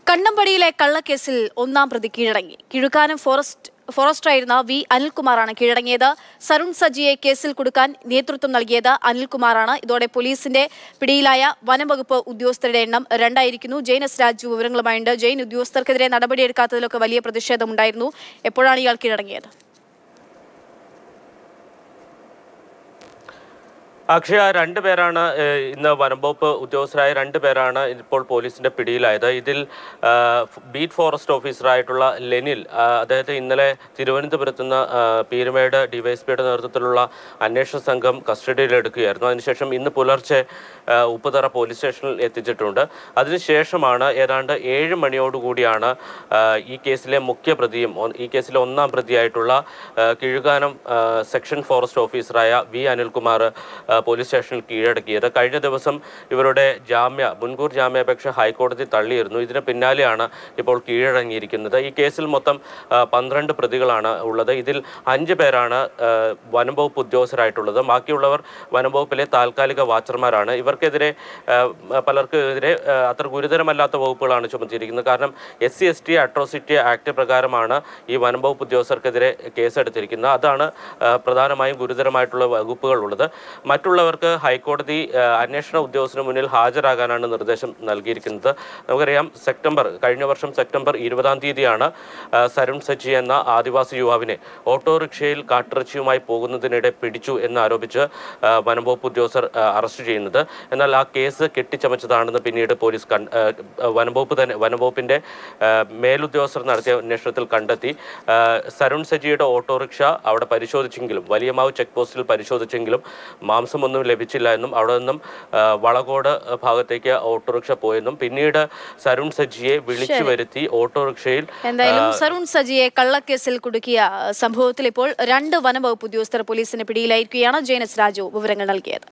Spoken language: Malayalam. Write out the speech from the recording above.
കണ്ണമ്പടിയിലെ കള്ളക്കേസിൽ ഒന്നാം പ്രതി കീഴടങ്ങി കിഴുക്കാനം ഫോറസ്റ്റ് ഫോറസ്റ്ററായിരുന്ന വി അനിൽകുമാറാണ് കീഴടങ്ങിയത് സരുൺ സജിയെ കേസിൽ കൊടുക്കാൻ നേതൃത്വം നൽകിയത് അനിൽകുമാറാണ് ഇതോടെ പോലീസിന്റെ പിടിയിലായ വനംവകുപ്പ് ഉദ്യോഗസ്ഥരുടെ എണ്ണം രണ്ടായിരിക്കുന്നു ജെയിൻ എസ് രാജു വിവരങ്ങളുമായുണ്ട് ജെയിൻ ഉദ്യോഗസ്ഥർക്കെതിരെ നടപടിയെടുക്കാത്തതിലൊക്കെ വലിയ പ്രതിഷേധമുണ്ടായിരുന്നു എപ്പോഴാണ് ഇയാൾ കീഴടങ്ങിയത് അക്ഷയ രണ്ട് പേരാണ് ഏഹ്, ഇന്ന് വനംവകുപ്പ് ഉദ്യോഗസ്ഥരായ രണ്ട് പേരാണ് ഇപ്പോൾ പോലീസിന്റെ പിടിയിലായത് ഇതിൽ ആ, ഫ്- ബീറ്റ് ഫോറസ്റ്റ് ഓഫീസറായിട്ടുള്ള ലെനിൽ ആ, അദ്ദേഹത്തെ ഇന്നലെ തിരുവനന്തപുരത്ത് നിന്ന് ആ, പീരുമേട് ഡിവൈഎസ്പിയുടെ നേതൃത്വത്തിലുള്ള അന്വേഷണ സംഘം കസ്റ്റഡിയിലെടുക്കുകയായിരുന്നു അതിനുശേഷം ഇന്ന് പുലർച്ചെ ആ, ഉപ്പുതറ പോലീസ് സ്റ്റേഷനിൽ എത്തിച്ചിട്ടുണ്ട് അതിനുശേഷമാണ് ഏതാണ്ട് ഏഴ് മണിയോടുകൂടിയാണ് ആ, ഈ കേസിലെ മുഖ്യ പ്രതിയും ഒ- ഈ കേസിലെ ഒന്നാം പ്രതിയായിട്ടുള്ള ആ, കിഴുകാനം ആ, സെക്ഷൻ ഫോറസ്റ്റ് ഓഫീസറായ വി അനിൽകുമാർ ആ, പോലീസ് സ്റ്റേഷനിൽ കീഴടക്കിയത് കഴിഞ്ഞ ദിവസം ഇവരുടെ ജാമ്യ മുൻകൂർ ജാമ്യാപേക്ഷ ഹൈക്കോടതി തള്ളിയിരുന്നു ഇതിന് പിന്നാലെയാണ് ഇപ്പോൾ കീഴടങ്ങിയിരിക്കുന്നത് ഈ കേസിൽ മൊത്തം ആ, പന്ത്രണ്ട് പ്രതികളാണ് ഉള്ളത് ഇതിൽ അഞ്ച് പേരാണ് ആ, വനം വകുപ്പ് ഉദ്യോഗസ്ഥരായിട്ടുള്ളത് ബാക്കിയുള്ളവർ വനം വകുപ്പിലെ താൽക്കാലിക വാച്ചർമാരാണ് ഇവർക്കെതിരെ ആ, പലർക്കെതിരെ ആ, അത്ര ഗുരുതരമല്ലാത്ത വകുപ്പുകളാണ് ചുമത്തിയിരിക്കുന്നത് കാരണം S C S T atrocity act പ്രകാരമാണ് ഈ വനം വകുപ്പ് ഉദ്യോഗസ്ഥർക്കെതിരെ കേസെടുത്തിരിക്കുന്നത് അതാണ് ആ, പ്രധാനമായും ഗുരുതരമായിട്ടുള്ള വകുപ്പുകൾ ഉള്ളത് മറ്റുള്ളവർക്ക് ഹൈക്കോടതി ആ, അന്വേഷണ ഉദ്യോഗസ്ഥന് മുന്നിൽ ഹാജരാകാനാണ് നിർദ്ദേശം നൽകിയിരിക്കുന്നത് നമുക്കറിയാം സെപ്റ്റംബർ കഴിഞ്ഞ വർഷം സെപ്റ്റംബർ ഇരുപതാം തീയതിയാണ് ആ, സരുൺ സച്ചി എന്ന ആദിവാസി യുവാവിനെ ഓട്ടോറിക്ഷയിൽ കാട്ടിറച്ചിയുമായി പോകുന്നതിനിടെ പിടിച്ചു എന്നാരോപിച്ച് ആ, വനം വകുപ്പ് ഉദ്യോഗസ്ഥർ ആ, അറസ്റ്റ് ചെയ്യുന്നത് എന്നാൽ ആ കേസ് കെട്ടിച്ചമച്ചതാണെന്ന് പിന്നീട് പോലീസ് കൺ ആ, വനം വകുപ്പ് തന്നെ വനം വകുപ്പിന്റെ ആ, മേലുദ്യോഗസ്ഥർ നടത്തിയ അന്വേഷണത്തിൽ കണ്ടെത്തി ആ, സരുൺ സജിയുടെ ഓട്ടോറിക്ഷ അവിടെ പരിശോധിച്ചെങ്കിലും വലിയമാവ് ചെക്ക് പോസ്റ്റിൽ പരിശോധിച്ചെങ്കിലും മാംസമൊന്നും ലഭിച്ചില്ല എന്നും അവിടെ നിന്നും ആ, വളകോട് ഭാഗത്തേക്ക് ഓട്ടോറിക്ഷ പോയെന്നും പിന്നീട് സരുൺ സജിയെ വിളിച്ചു വരുത്തി ഓട്ടോറിക്ഷയിൽ എന്തായാലും സരുൺ സജിയെ കള്ളക്കേസിൽ കുടുക്കിയ സംഭവത്തിൽ ഇപ്പോൾ രണ്ട് വനംവകുപ്പ് ഉദ്യോഗസ്ഥർ പോലീസിന് പിടിയിലായിരിക്കുകയാണ് ജെയിൻ എസ് രാജു വിവരങ്ങൾ നൽകിയത്